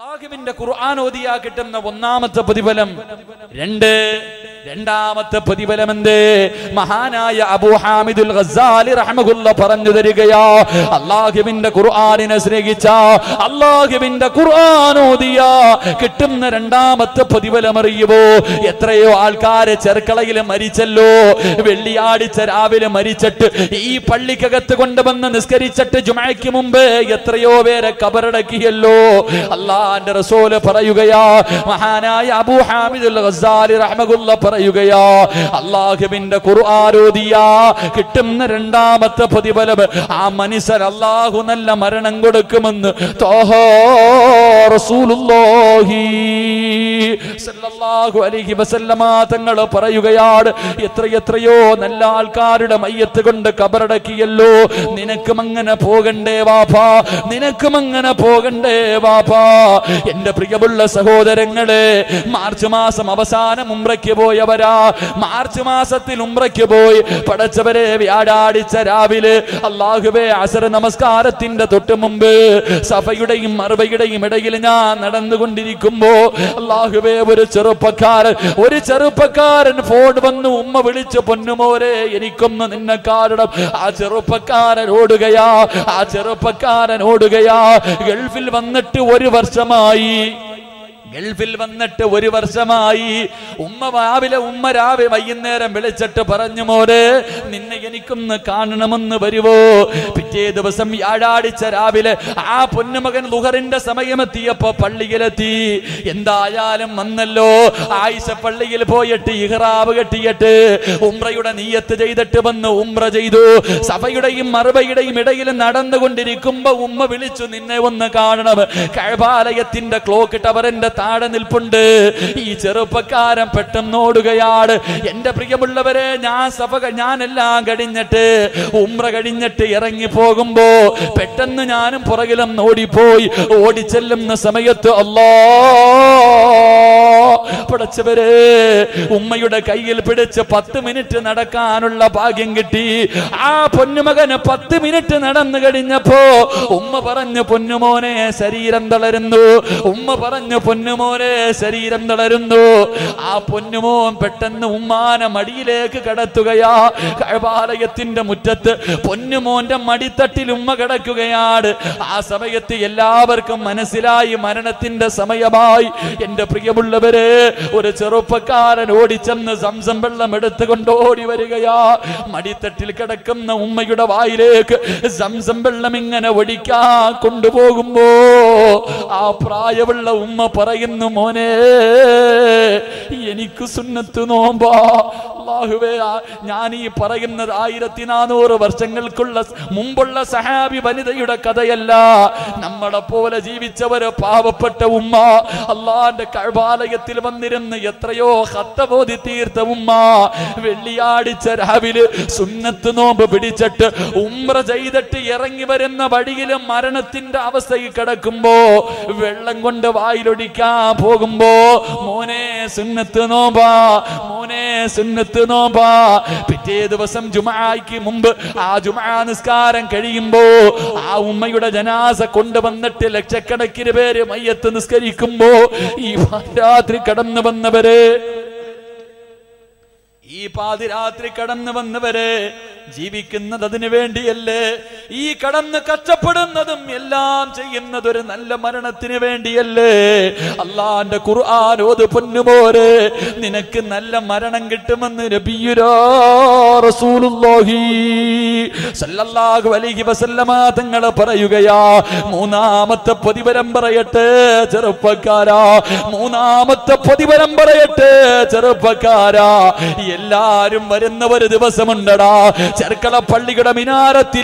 അള്ളാഹുവിന്റെ ഖുർആൻ ഓതിയാ കിട്ടുന്ന ഒന്നാമത്തെ പ്രതിഫലം രണ്ട് രണ്ടാമത്തെ പ്രതിഫലം എന്ത് മഹാനായ അബൂ ഹാമിദുൽ ഗസാലി റഹ്മഹുല്ല പറഞ്ഞു തരികയാ അള്ളാഹുവിന്റെ ഖുർആനിനെ സ്നേഹിച്ച അള്ളാഹുവിന്റെ ഖുർആൻ ഓതിയ കിട്ടുന്ന രണ്ടാമത്തെ പ്രതിഫലം അറിയുമോ എത്രയോ ആൾക്കാര് ചെറുക്കളയിൽ മരിച്ചല്ലോ വെള്ളിയാഴ്ച രാവിലെ മരിച്ചിട്ട് ഈ പള്ളിക്കകത്ത് കൊണ്ടുവന്ന് നിസ്കരിച്ചിട്ട് ജുമയ്ക്ക് മുമ്പ് എത്രയോ പേരെ കബറടക്കിയല്ലോ അള്ളാന്റെ റസൂല് പറയുകയാ മഹാനായ അബൂ ഹാമിദുൽ ഗസാലി റഹ്മഹുല്ല പറയുകയാ അള്ളാഹുവിന്റെ ഖുർആാരോദിയ കിട്ടുന്ന രണ്ടാമത്തെ പ്രതിഫലം ആ മനുഷ്യർ അള്ളാഹു നല്ല മരണം കൊടുക്കുമെന്ന് തോഹോ റസൂലുള്ളാഹി സല്ലല്ലാഹു അലൈഹി വസല്ലമ തങ്ങൾ പറയുകയാണ് എത്രയെത്രയോ നല്ല ആൾക്കാരുടെ മയ്യത്ത് കൊണ്ട് കബറടക്കിയല്ലോ നിനക്കും അങ്ങനെ പോകണ്ടേ വാപ്പാ നിനക്കും അങ്ങനെ പോകണ്ടേ വാപ്പാ എന്റെ പ്രിയമുള്ള സഹോദരങ്ങളെ മാർച്ച് മാസം അവസാനം ഉംറയ്ക്ക് പോയവരാ മാർച്ച് മാസത്തിൽ ഉംറയ്ക്ക് പോയി പടച്ചവരെ വ്യാഴാഴ്ച രാവിലെ അള്ളാഹുബേ അസർ നമസ്കാരത്തിന്റെ തൊട്ട് മുമ്പ് സഭയുടെയും മറുപയുടെയും ഇടയിൽ ഞാൻ നടന്നുകൊണ്ടിരിക്കുമ്പോ അള്ളാഹുബേ ഒരു ചെറുപ്പക്കാരൻ ഒരു ചെറുപ്പക്കാരൻ ഫോൺ വന്ന് ഉമ്മ വിളിച്ച് പൊന്നുമോരെ എനിക്കൊന്ന് നിന്നെ കാരണം ആ ചെറുപ്പക്കാരൻ ഓടുകയാ ആ ചെറുപ്പക്കാരൻ ഓടുകയാ ഗൾഫിൽ വന്നിട്ട് ഒരു വർഷമായി ഗൾഫിൽ വന്നിട്ട് ഒരു വർഷമായി ഉമ്മ രാവിലെ ഉമ്മ രാവിലെ വൈകുന്നേരം വിളിച്ചിട്ട് പറഞ്ഞു മോരെ നിന്നെ എനിക്കൊന്ന് കാണണമെന്ന് വരുവോ പിറ്റേ ദിവസം വ്യാഴാഴ്ച രാവിലെ ആ പൊന്നുമകൻ ലുഹറിന്റെ സമയമെത്തിയപ്പോ പള്ളിയിലെത്തി എന്തായാലും വന്നല്ലോ ആയിഷ പള്ളിയിൽ പോയിട്ട് ഇഹ്റാബ് കെട്ടിയിട്ട് ഉംറയുടെ നീയത്ത് ചെയ്തിട്ട് വന്ന് ഉംറ ചെയ്തു സഭയുടെയും മറുപയുടെയും ഇടയിൽ നടന്നുകൊണ്ടിരിക്കുമ്പോ ഉമ്മ വിളിച്ചു നിന്നെ ഒന്ന് കാണണം കഴബാലയത്തിന്റെ ക്ലോക്ക് ടവറിന്റെ താഴെ നിൽപ്പുണ്ട് ഈ ചെറുപ്പക്കാരൻ പെട്ടെന്ന് ഓടുകയാണ് എന്റെ പ്രിയമുള്ളവരെ ഞാൻ സഭ ക- ഞാനെല്ലാം കഴിഞ്ഞിട്ട് ഉമ്ര കഴിഞ്ഞിട്ട് ഇറങ്ങി പോകുമ്പോ പെട്ടെന്ന് ഞാനും പുറകിലും ഓടിപ്പോയി ഓടിച്ചെല്ലുന്ന സമയത്ത് അല്ലാ പടച്ചവരെ ഉമ്മയുടെ കയ്യിൽ പിടിച്ച് പത്ത് മിനിറ്റ് നടക്കാനുള്ള ഭാഗ്യം കിട്ടി ആ പൊന്നുമകന് പത്ത് മിനിറ്റ് നടന്നു കഴിഞ്ഞപ്പോ ഉമ്മ പറഞ്ഞു പൊന്നുമോനെ ശരീരം തളരുന്നു ഉമ്മ പറഞ്ഞു പൊന്നുമോനെ ശരീരം തളരുന്നു ആ പൊന്നുമോൻ പെട്ടെന്ന് ഉമ്മാനെ മടിയിലേക്ക് കടത്തുകയാ കഴപാലയത്തിന്റെ മുറ്റത്ത് പൊന്നുമോന്റെ മടിത്തട്ടിൽ ഉമ്മ കിടക്കുകയാണ് ആ സമയത്ത് എല്ലാവർക്കും മനസ്സിലായി മരണത്തിന്റെ സമയമായി എന്റെ പ്രിയമുള്ളവരെ ഒരു ചെറുപ്പക്കാരൻ ഓടിച്ചെന്ന് സംസം വെള്ളം എടുത്തുകൊണ്ട് ഓടി വരികയാ മടിത്തട്ടിൽ കിടക്കുന്ന ഉമ്മയുടെ വായിലേക്ക് സംസം വെള്ളം ഇങ്ങനെ ഒടിക്കാ കൊണ്ടുപോകുമ്പോ ആ പ്രായമുള്ള ഉമ്മ പറയുന്നു മോനെ എനിക്ക് സുന്നത്ത് നോമ്പാ അല്ലാഹുവേ ആ ഞാൻ ഈ പറയുന്നത് ആയിരത്തി നാനൂറ് വർഷങ്ങൾക്കുള്ള സ് മുമ്പുള്ള സഹാബി വനിതയുടെ കഥയല്ല നമ്മളെ പോലെ ജീവിച്ചവര് പാവപ്പെട്ട ഉമ്മ അള്ളാന്റെ കഴബാലയത്തിൽ വന്നിരുന്ന് എത്രയോ ഹത്തബോധി തീർത്ത ഉമ്മ വെള്ളിയാഴ്ച രാവിലെ സുന്നത്ത് നോമ്പ് പിടിച്ചിട്ട് ഉമ്ര ചെയ്തിട്ട് ഇറങ്ങി വരുന്ന വഴിയിൽ മരണത്തിന്റെ അവസ്ഥയിൽ കിടക്കുമ്പോ വെള്ളം കൊണ്ട് വായിലൊടിക്കാൻ പോകുമ്പോ മോനെ സുന്നത്ത് നോമ്പാ മോനെ സുന്നത്ത് നോമ്പാ പിറ്റേ ദിവസം ജുമാക്ക് മുമ്പ് ആ ജുമാ നിസ്കാരം കഴിയുമ്പോ ആ ഉമ്മയുടെ ജനാസ കൊണ്ടുവന്നിട്ട് ലക്ഷക്കണക്കിന് പേര് മയ്യത്ത് നിസ്കരിക്കുമ്പോ ഈ രാത്രി കടന്നു വന്നവര് ഈ പാതിരാത്രി കടന്നു വന്നവര് ജീവിക്കുന്നത് അതിനു വേണ്ടിയല്ലേ ഈ കടന്ന് കഷ്ടപ്പെടുന്നതും എല്ലാം ചെയ്യുന്നത് ഒരു നല്ല മരണത്തിന് വേണ്ടിയല്ലേ അള്ളാന്റെ ഖുർആാനോത് പൊന്നുപോരെ നിനക്ക് നല്ല മരണം കിട്ടുമെന്ന് നബിയുരാ റസൂലുള്ളാഹി സല്ലല്ലാഹു അലൈഹി വസല്ലമ തങ്ങൾ പറയുകയാ മൂന്നാമത്തെ പ്രതിഫലം പറയട്ടെ ചെറുപ്പക്കാരാ മൂന്നാമത്തെ പ്രതിഫലം പറയട്ടെ ചെറുപ്പക്കാരാ എല്ലാരും വരുന്ന ഒരു ദിവസമുണ്ടടാ ചെർക്കള പള്ളിയുടെ മിനാരത്തിൽ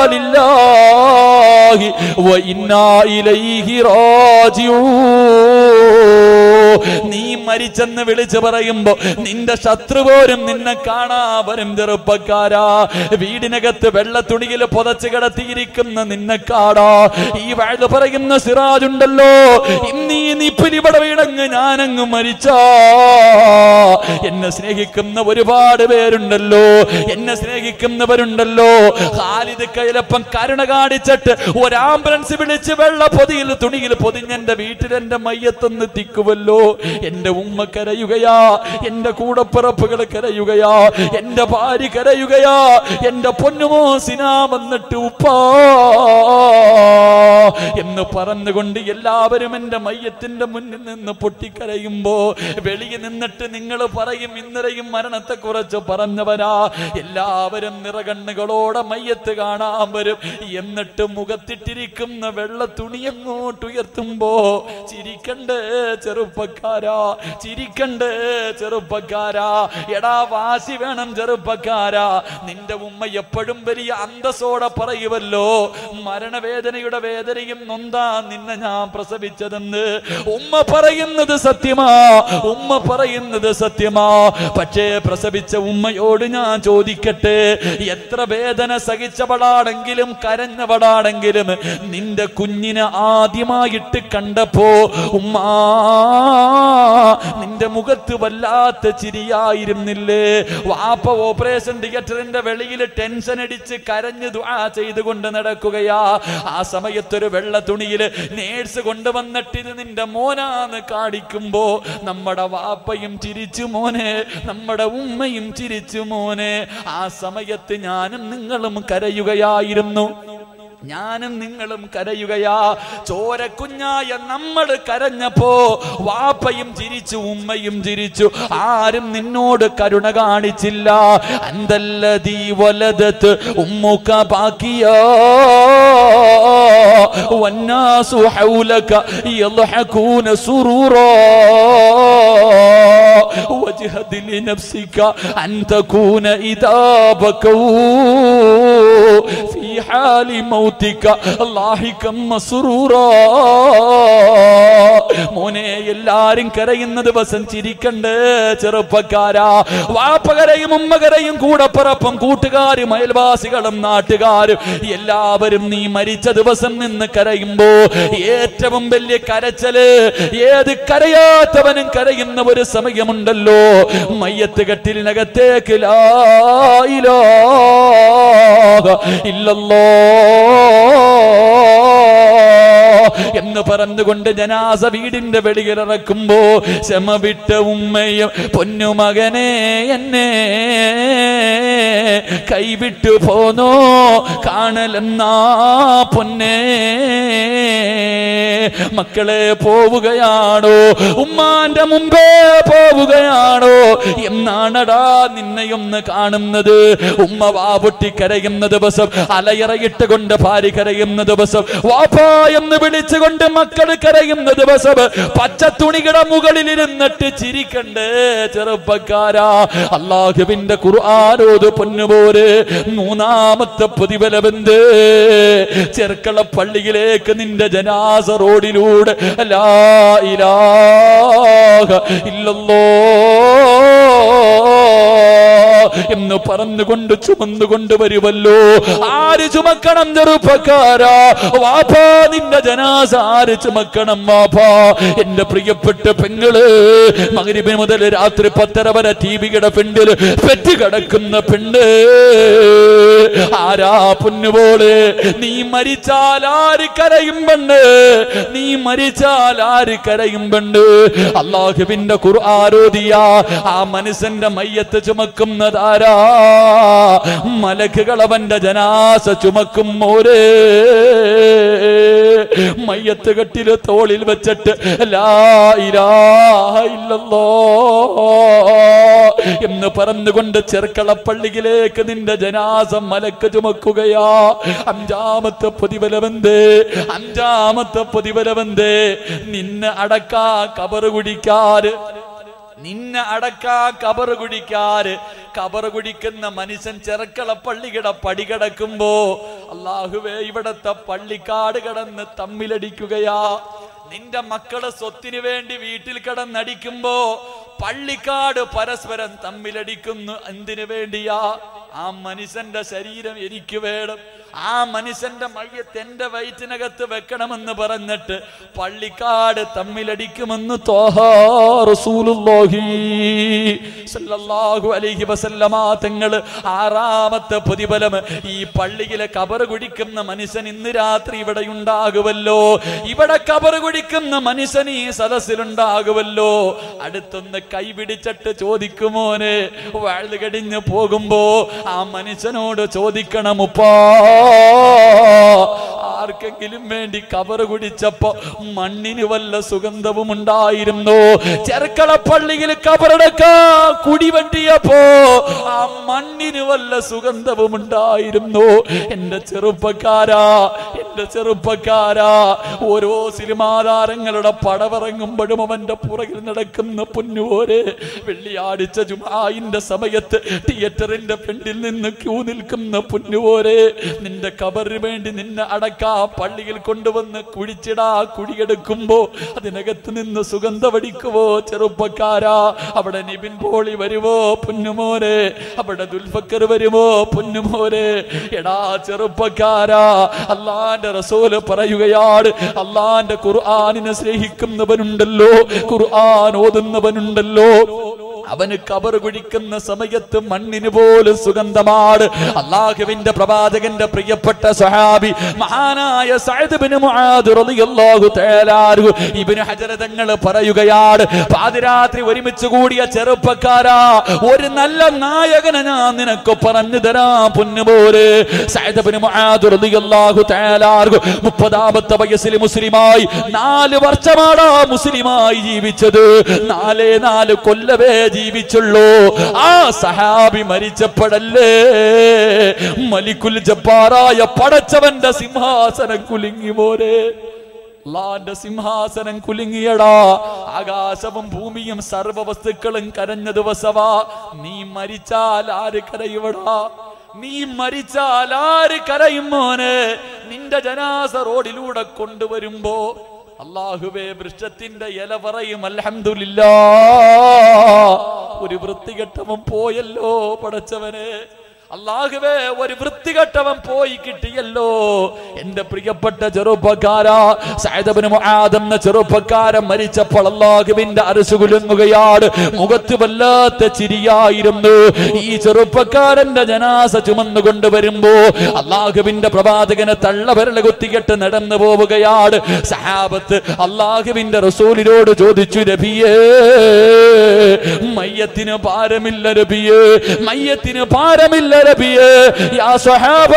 ഇന്നാലില്ലാഹി വ ഇന്നാ ഇലൈഹി റാജിഊൻ നീ മരിച്ചെന്ന് വിളിച്ചു പറയുമ്പോ നിന്റെ ശത്രു പോലും നിന്നെ കാണാ വരും ചെറുപ്പക്കാരാ വീടിനകത്ത് വെള്ള തുണിയിൽ പുതച്ച് കിടത്തിയിരിക്കുന്ന നിന്നെ കാടാ ഈ വഴുത് പറയുന്ന സിറാജ് ഉണ്ടല്ലോ ഇന്നീ നിപ്പിലിവിടെ വീടങ്ങ് ഞാനങ്ങ് മരിച്ചാ എന്നെ സ്നേഹിക്കുന്ന ഒരുപാട് പേരുണ്ടല്ലോ എന്നെ സ്നേഹിക്കുന്നവരുണ്ടല്ലോ ഖാലിദ് കൈലപ്പം കരുണ കാണിച്ചിട്ട് ഒരു ആംബുലൻസ് വിളിച്ച് വെള്ള പൊതിയിൽ തുണിയിൽ പൊതിഞ്ഞെന്റെ വീട്ടിൽ എന്റെ മയ്യത്തൊന്ന് തിക്കുവല്ലോ എന്റെ ഉമ്മ കരയുകയാ എന്റെ കൂടപ്പിറപ്പുകൾ കരയുകയാ എന്റെ ഭാര്യ കരയുകയാ എന്റെ പൊന്നുമോ സിനാ വന്നിട്ട് ഉപ്പാ എന്ന് പറഞ്ഞുകൊണ്ട് എല്ലാവരും എന്റെ മയ്യത്തിന്റെ മുന്നിൽ നിന്ന് പൊട്ടിക്കരയുമ്പോ വെളിയിൽ നിന്നിട്ട് നിങ്ങൾ പറയും ഇന്നലെയും മരണത്തെ കുറിച്ച് പറഞ്ഞവരാ എല്ലാവരും നിറകണ്ണുകളോടെ മയ്യത്ത് കാണാൻ വരും എന്നിട്ട് മുഖത്തിട്ടിരിക്കുന്ന വെള്ള തുണി അങ്ങോട്ട് ഉയർത്തുമ്പോ ചിരിക്കണ്ടേ ചെറുപ്പക്കാരാ ചിരിക്കണ്ടേ ചെറുപ്പക്കാരാ എടാ വാശി വേണം ചെറുപ്പക്കാരാ നിന്റെ ഉമ്മ എപ്പോഴും വലിയ അന്തസ്സോടെ പറയുമല്ലോ മരണവേദനയുടെ വേദനയും നൊന്താ നിന്നെ ഞാൻ പ്രസവിച്ചതെന്ന് ഉമ്മ പറയുന്നത് സത്യമാ ഉമ്മ പറയുന്നത് സത്യമാ പക്ഷേ പ്രസവിച്ച ഉമ്മയോട് ഞാൻ ചോദിക്കട്ടെ എത്ര വേദന സഹിച്ചവളാണെങ്കിലും കരഞ്ഞവളാണെങ്കിലും നിന്റെ കുഞ്ഞിനെ ആദ്യമായിട്ട് കണ്ടപ്പോ ഉമ്മ നിന്റെ മുഖത്ത് വല്ലാത്ത ചിരിയായിരുന്നില്ലേ വാപ്പ ഓപ്പറേഷൻ തിയേറ്ററിന്റെ വെളിയിൽ ടെൻഷൻ അടിച്ച് കരഞ്ഞ് ദുആ ചെയ്തുകൊണ്ട് നടക്കുകയാ ആ സമയത്തൊരു വെള്ള തുണിയില് നേഴ്സ് കൊണ്ടുവന്നിട്ട് ഇത് നിന്റെ മോനാന്ന് കാണിക്കുമ്പോ നമ്മുടെ വാപ്പയും ചിരിച്ചു മോനെ നമ്മുടെ ഉമ്മയും ചിരിച്ചു മോനെ ആ സമയത്ത് ഞാനും നിങ്ങളും കരയുകയായിരുന്നു ഞാനും നിങ്ങളും കരയുകയാ ചോരക്കുഞ്ഞായ നമ്മൾ കരഞ്ഞപ്പോ വാപ്പയും ചിരിച്ചു ഉമ്മയും ചിരിച്ചു ആരും നിന്നോട് കരുണ കാണിച്ചില്ല അന്തല്ലതീ വലതത്ത് ഉമ്മുക ബാക്കിയോ വന്നാസു ഹൗലക യضحكون سرورا واجهد لنفسك أن تكون إذا بكوا في حال موتك لاحقا مسرورا മോനെ എല്ലാരും കരയുന്ന ദിവസം ചിരിക്കണ്ടേ ചെറുപ്പക്കാരാ വാപ്പ കരയും ഉമ്മ കരയും കൂടപ്പിറപ്പും കൂട്ടുകാരും അയൽവാസികളും നാട്ടുകാരും എല്ലാവരും നീ മരിച്ച ദിവസം നിന്ന് കരയുമ്പോ ഏറ്റവും വലിയ കരച്ചല് ഏത് കരയാത്തവനും കരയുന്ന ഒരു സമയമുണ്ടല്ലോ മയ്യത്ത് കെട്ടിലിനകത്തേക്ക് ലായിലോ ഇല്ലല്ലോ എന്ന് പറഞ്ഞുകൊണ്ട് ജനാസ വീടിന്റെ വെളിയിൽ ഇറക്കുമ്പോ ശമ വിട്ട ഉമ്മയും പൊന്നുമകനെ എന്നെ കൈവിട്ടു പോന്നോ കാണലെന്നാ പൊന്നേ മക്കളെ പോവുകയാണോ ഉമ്മാന്റെ മുമ്പേ പോവുകയാണോ എന്നാണടാ നിന്നെയൊന്ന് കാണുന്നത് ഉമ്മ വാപൊട്ടി കരയുന്ന ദിവസം അലയറയിട്ട് കൊണ്ട് ഭാര്യ കരയുന്ന ദിവസം വാപ്പാ എന്ന് വിളിച്ചുകൊണ്ട് മക്കൾ കരയുന്ന ദിവസം പച്ച തുണിയുടെ മുകളിൽ ഇരുന്നിട്ട് ചിരിക്കണ്ടേ ചെറുപ്പക്കാരാ അള്ളാഹുവിന്റെ ഖുർആാനോത് പൊന്നുപോര് മൂന്നാമത്തെ പ്രതിഫലമെന്ത് ചെറുക്കള പള്ളിയിലേക്ക് നിന്റെ ജനാസ റോഡിലൂടെ ലാ ഇലാഹ ഇല്ലല്ലോ എന്ന് പറഞ്ഞുകൊണ്ട് ചുമന്നുകൊണ്ട് വരുമല്ലോ ആര് ചുമക്കണം ചെറുപ്പക്കാരാ വാപ്പാ നിന്റെ ജനാസ ആര് ചുമക്കണം വാപ്പാ എന്റെ പ്രിയപ്പെട്ട പെങ്ങള് മകരിബ് മുതൽ രാത്രി പത്തര വരെ ടി വിയുടെ പെണ്ണിൽ പെറ്റ് കിടക്കുന്ന പെണ്ണ് ആരാ പൊന്നുപോലെ നീ മരിച്ചാൽ ആര് കരയും പെണ്ണ് നീ മരിച്ചാൽ ആര് കരയും പെണ്ണ് അള്ളാഹുവിന്റെ ഖുർആാരോദിയ ആ മനുഷ്യന്റെ മയ്യത്ത് ചുമക്കുന്നതാരാ മലക്കുകൾ അവന്റെ ജനാസ ചുമക്കും മോരേ മയ്യത്ത് കെട്ടില് തോളിൽ വെച്ചിട്ട് ലാ ഇലാഹ ഇല്ലല്ലോ എന്ന് പറഞ്ഞുകൊണ്ട് ചെറുക്കളപ്പള്ളിയിലേക്ക് നിന്റെ ജനാസം മലക്ക് ചുമക്കുകയാ അഞ്ചാമത്തെ പ്രതിഫലമെന്ത് അഞ്ചാമത്തെ പ്രതിഫലമെന്ത് നിന്നെ അടക്കാ കബറ് കുടിക്കാറ് നിന്നെ അടക്കാ കബറ് കുടിക്കാറ് കബറ് കുടിക്കുന്ന മനുഷ്യൻ ചെറുക്കള പള്ളിയുടെ പടി കിടക്കുമ്പോ അള്ളാഹുവേ ഇവിടത്തെ പള്ളിക്കാട് കിടന്ന് തമ്മിലടിക്കുകയാ നിന്റെ മക്കള് സ്വത്തിനു വേണ്ടി വീട്ടിൽ കിടന്നടിക്കുമ്പോ പള്ളിക്കാട് പരസ്പരം തമ്മിലടിക്കുന്നു എന്തിനു വേണ്ടിയാ ആ മനുഷ്യന്റെ ശരീരം എനിക്ക് വേണം ആ മനുഷ്യന്റെ മയ്യത്ത് എന്റെ വയറ്റിനകത്ത് വെക്കണമെന്ന് പറഞ്ഞിട്ട് പള്ളിക്കാട് തമ്മിലടിക്കുമെന്ന് തോഹാ റസൂലുള്ളാഹി സല്ലല്ലാഹു അലൈഹി വസല്ലമ തങ്ങള് ആറാമത്തെ പ്രതിഫലം ഈ പള്ളിയിലെ കബർ കുടിക്കുന്ന മനുഷ്യൻ ഇന്ന് രാത്രി ഇവിടെ ഉണ്ടാകുമല്ലോ ഇവിടെ കബർ കുടിക്കുന്ന മനുഷ്യൻ ഈ സദസ്സിലുണ്ടാകുമല്ലോ അടുത്തൊന്ന് കൈപിടിച്ചിട്ട് ചോദിക്കുമോനെ വാഴ് കടിഞ്ഞു പോകുമ്പോ ആ മനുഷ്യനോട് ചോദിക്കണം ഉപ്പാ ആർക്കെങ്കിലും വേണ്ടി കബർ കുടിച്ചപ്പോ മണ്ണിന് വല്ല സുഗന്ധവും ഉണ്ടായിരുന്നു ചെറുക്കള പള്ളിയിൽ കബറടക്കാ കുടി വെട്ടിയപ്പോ ആ മണ്ണിന് വല്ല സുഗന്ധവും ഉണ്ടായിരുന്നു എന്റെ ചെറുപ്പക്കാരാ എന്റെ ചെറുപ്പക്കാരാ ഓരോ സിനിമാ താരങ്ങളുടെ പടവിറങ്ങുമ്പോഴും അവന്റെ പുറകിൽ നടക്കുന്ന പൊന്നുപോരെ വെള്ളിയാഴ്ച ജുമായിന്റെ സമയത്ത് തിയേറ്ററിന്റെ ഫ്രണ്ടിൽ നിന്ന് ക്യൂ നിൽക്കുന്ന പൊന്നുപോരെ നിന്റെ കബറിന് വേണ്ടി നിന്നെ അടക്കാ പള്ളിയിൽ കൊണ്ടുവന്ന് കുഴിച്ചിടാ കുഴിയെടുക്കുമ്പോ അതിനകത്ത് നിന്ന് സുഗന്ധവടിക്കുവോ ചെറുപ്പക്കാരാ അവിടെ നിബിൻ പോളി വരുമോ പൊന്നുമോനെ അവിടെ ദുൽഫക്കർ വരുമോ പൊന്നുമോനെ എടാ ചെറുപ്പക്കാരാ അള്ളാന്റെ റസൂല് പറയുകയാണ് അള്ളാന്റെ ഖുർആാനിനെ സ്നേഹിക്കുന്നവനുണ്ടല്ലോ ഖുർആൻ ഓതുന്നവനുണ്ടല്ലോ അവന് കബർ കുഴിക്കുന്ന സമയത്ത് മണ്ണിന് പോലും സുഗന്ധമാണ് അള്ളാഹുവിന്റെ പ്രവാചകന്റെ പ്രിയപ്പെട്ട സഹാബി മഹാനായ സഅദ് ഇബ്നു മുആദ് റളിയല്ലാഹു തആല അൻഹു ഇബ്നു ഹജർ തങ്ങൾ പറയുകയാണ് പാതിരാത്രി ഒരുമിച്ച് കൂടിയ ചെറുപ്പക്കാരാ ഒരു നല്ല നായകനെ ഞാൻ നിനക്ക് പറഞ്ഞു തരാം പൊന്നുപോലെ സഅദ് ഇബ്നു മുആദ് റളിയല്ലാഹു തആല അൻഹു മുപ്പതാമത്തെ വയസ്സിൽ മുസ്ലിമായി നാല് വർഷമാണ് മുസ്ലിമായി ജീവിച്ചത് നാലേ നാല് കൊല്ലവേ ജീവിച്ചുള്ളൂ ആ സഹാബി മരിച്ചപ്പോഴല്ലേ മലിക്കുൽ ജബ്ബാറായ പടച്ചവന്റെ സിംഹാസനം കുലുങ്ങി പോരെ അള്ളാന്റെ സിംഹാസനം കുലുങ്ങിയടാ ആകാശവും ഭൂമിയും സർവ വസ്തുക്കളും കരഞ്ഞ ദിവസവാ നീ മരിച്ചാൽ ആര് കരയുവടാ നീ മരിച്ചാൽ ആര് കരയും മോനെ നിന്റെ ജനാസ റോഡിലൂടെ കൊണ്ടുവരുമ്പോ അള്ളാഹുവേ വൃക്ഷത്തിന്റെ ഇല പറയും അൽഹംദുലില്ലാ ഒരു വൃത്തികെട്ടവൻ പോയല്ലോ പടച്ചവനെ അള്ളാഹുവേ ഒരു വൃത്തികെട്ടവൻ പോയി കിട്ടിയല്ലോ എന്റെ പ്രിയപ്പെട്ട ചെറുപ്പക്കാരാ സൈദബിന് എന്ന ചെറുപ്പക്കാരൻ മരിച്ചപ്പോൾ അള്ളാഹുവിന്റെ അരസു കുലുങ്ങുകയാണ് മുഖത്ത് വല്ലാത്ത ചിരിയായിരുന്നു ഈ ചെറുപ്പക്കാരന്റെ ജനാസ ചുമന്നു കൊണ്ടുവരുമ്പോ അള്ളാഹുവിന്റെ പ്രവാചകനെ തള്ളവരല കുത്തികെട്ട് നടന്നു പോവുകയാണ് സഹാബത്ത് അള്ളാഹുവിന്റെ റസൂലിനോട് ചോദിച്ചു രബിയേ മയ്യത്തിന് ഭാരമില്ല രബിയേ മയ്യത്തിന് ഭാരമില്ല രബിയേ യാ സ്വഹാബ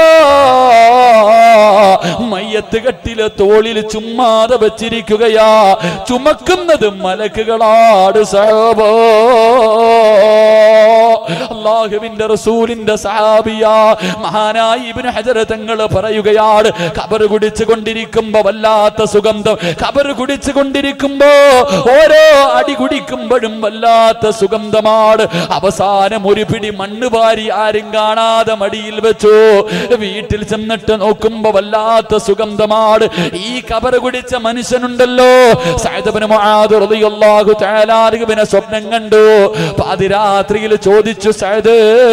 മയ്യത്ത് കെട്ടിലെ തോളിൽ ചുമ്മാതെ വെച്ചിരിക്കുകയാ ചുമക്കുന്നത് മലക്കുകളാട് സഹബ അള്ളാഹുവിന്റെ റസൂലിന്റെ സഹാബിയ മഹാനായി ഇബ്നു ഹജർ തങ്ങൾ പറയുകയാണ് കബർ കുടിച്ചു കൊണ്ടിരിക്കുമ്പോ വല്ലാത്ത സുഗന്ധം കബർ കുടിച്ചു കൊണ്ടിരിക്കുമ്പോ ഓരോ അടി കുടിക്കുമ്പോഴും വല്ലാത്ത സുഗന്ധമാണ് അവസാനം ഒരു പിടി മണ്ണ് വാരി ആരും കാണാതെ മടിയിൽ വെച്ചു വീട്ടിൽ ചെന്നിട്ട് നോക്കുമ്പോ വല്ലാത്ത സുഗന്ധമാണ് ഈ കബർ കുടിച്ച മനുഷ്യനുണ്ടല്ലോ സൈദബിന് മുആദ് റളിയല്ലാഹു തആല അൻഹുവിനെ സ്വപ്നം കണ്ടു പാതിരാത്രിയിൽ ചോദിച്ചു സൈദ്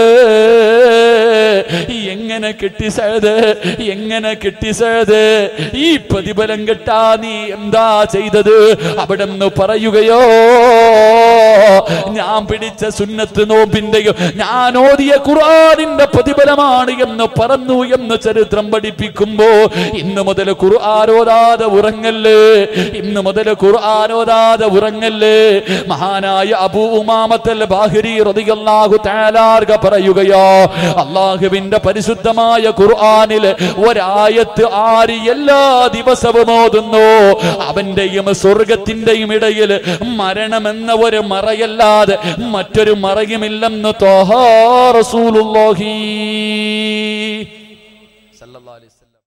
എങ്ങനെ കിട്ടി സൈദ് എങ്ങനെ കിട്ടി സൈദ് ഈ പ്രതിഫലം കിട്ടാ നീ എന്താ ചെയ്തത് അവിടെ നിന്ന് പറയുകയോ ഞാൻ പിടിച്ച സുന്നത്ത് നോമ്പിന്റെയും ഞാൻ ഓതിയ ഖുർആനിന്റെ പ്രതിഫലമാണ് എന്ന് പറഞ്ഞു എന്ന് ചരിത്രം പഠിപ്പിക്കുമ്പോ ഇന്ന് മുതൽ ഖുർആാനോദാതെ ഉറങ്ങല്ലേ ഇന്ന് മുതൽ ഖുർആാനോദാതെ ഉറങ്ങല്ലേ മഹാനായ അബൂ ഉമാമത്തൽ ബാഹിരി റളിയല്ലാഹു തആലാർക പറയുകയോ അള്ളാഹുവിന്റെ പരിശുദ്ധമായ ഖുർആനിൽ ഒരായത്ത് ആര് എല്ലാ ദിവസവും ഓതുന്നു അവന്റെയും സ്വർഗത്തിന്റെയും ഇടയിൽ മരണമെന്ന ഒരു മറയല്ലാതെ മറ്റൊരു മറയുമില്ലെന്ന് തോഹാ റസൂലുള്ളാഹി സല്ലല്ലാഹു അലൈഹി വസല്ലം